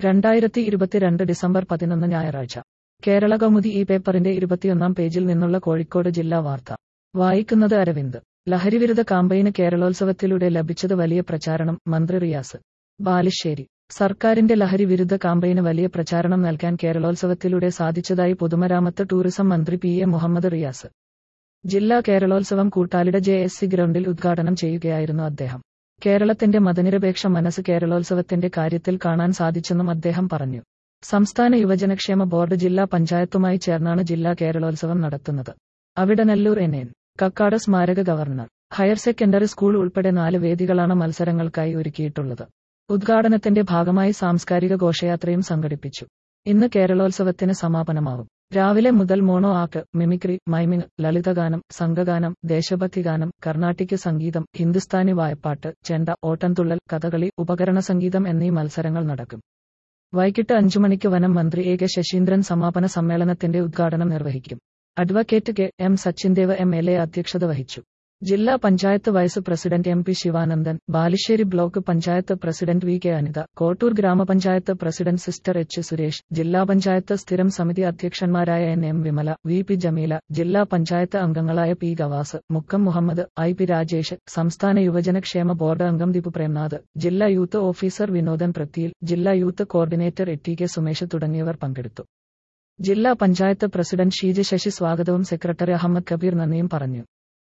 രണ്ടായിരത്തി ഇരുപത്തിരണ്ട് ഡിസംബർ പതിനൊന്ന് ഞായറാഴ്ച കേരള കൗമുദി ഈ പേപ്പറിന്റെ ഇരുപത്തിയൊന്നാം പേജിൽ നിന്നുള്ള കോഴിക്കോട് ജില്ലാ വാർത്ത വായിക്കുന്നത് അരവിന്ദ് ലഹരിവിരുദ്ധ കാമ്പയിന് കേരളോത്സവത്തിലൂടെ ലഭിച്ചത് വലിയ പ്രചാരണം മന്ത്രി റിയാസ് ബാലുശ്ശേരി സർക്കാരിന്റെ ലഹരി വിരുദ്ധ കാമ്പയിന് വലിയ പ്രചാരണം നൽകാൻ കേരളോത്സവത്തിലൂടെ സാധിച്ചതായി പൊതുമരാമത്ത് ടൂറിസം മന്ത്രി പി എ മുഹമ്മദ് റിയാസ് ജില്ലാ Keralolsavam Koottalida J S C ഗ്രൗണ്ടിൽ ഉദ്ഘാടനം ചെയ്യുകയായിരുന്നു അദ്ദേഹം കേരളത്തിന്റെ മതനിരപേക്ഷ മനസ്സ് കേരളോത്സവത്തിന്റെ കാര്യത്തിൽ കാണാൻ സാധിച്ചെന്നും അദ്ദേഹം പറഞ്ഞു സംസ്ഥാന യുവജനക്ഷേമ ബോർഡ് ജില്ലാ പഞ്ചായത്തുമായി ചേർന്നാണ് ജില്ലാ കേരളോത്സവം നടത്തുന്നത് അവിടനല്ലൂർ എൻ എൻ കക്കാട് സ്മാരക ഗവർണർ ഹയർ സെക്കൻഡറി സ്കൂൾ ഉൾപ്പെടെ നാല് വേദികളാണ് മത്സരങ്ങൾക്കായി ഒരുക്കിയിട്ടുള്ളത് ഉദ്ഘാടനത്തിന്റെ ഭാഗമായി സാംസ്കാരിക ഘോഷയാത്രയും സംഘടിപ്പിച്ചു ഇന്ന് കേരളോത്സവത്തിന് സമാപനമാവും രാവിലെ മുതൽ മോണോ ആക്ക് മിമിക്രി മൈമിങ് ലളിതഗാനം സംഘഗാനം ദേശഭക്തിഗാനം കർണാട്ടിക് സംഗീതം ഹിന്ദുസ്ഥാനി വായ്പാട്ട് ചെണ്ട ഓട്ടംതുള്ളൽ കഥകളി ഉപകരണ സംഗീതം എന്നീ മത്സരങ്ങൾ നടക്കും വൈകിട്ട് അഞ്ചു മണിക്ക് വനം മന്ത്രി എ കെ ശശീന്ദ്രൻ സമാപന സമ്മേളനത്തിന്റെ ഉദ്ഘാടനം നിർവഹിക്കും advocate K M Sachindev M L A അധ്യക്ഷത വഹിച്ചു ജില്ലാ panchayat vice president M P Sivanandan Balussery block panchayat president V K Anitha Kottur ഗ്രാമപഞ്ചായത്ത് പ്രസിഡന്റ് സിസ്റ്റർ എച്ച് സുരേഷ് ജില്ലാ പഞ്ചായത്ത് സ്ഥിരം സമിതി അധ്യക്ഷന്മാരായ N M Vimala V P Jameela ജില്ലാ പഞ്ചായത്ത് അംഗങ്ങളായ P Gavas Mukkam Muhammad I P Rajesh സംസ്ഥാന യുവജനക്ഷേമ ബോർഡ് അംഗം ദീപ് പ്രേംനാഥ് ജില്ലാ യൂത്ത് ഓഫീസർ വിനോദൻ പ്രത്തിയിൽ ജില്ലാ youth coordinator A T K Sumesh തുടങ്ങിയവർ പങ്കെടുത്തു ജില്ലാ പഞ്ചായത്ത് പ്രസിഡന്റ് ഷീജ ശശി സ്വാഗതവും സെക്രട്ടറി അഹമ്മദ് കബീർ നന്ദിയും പറഞ്ഞു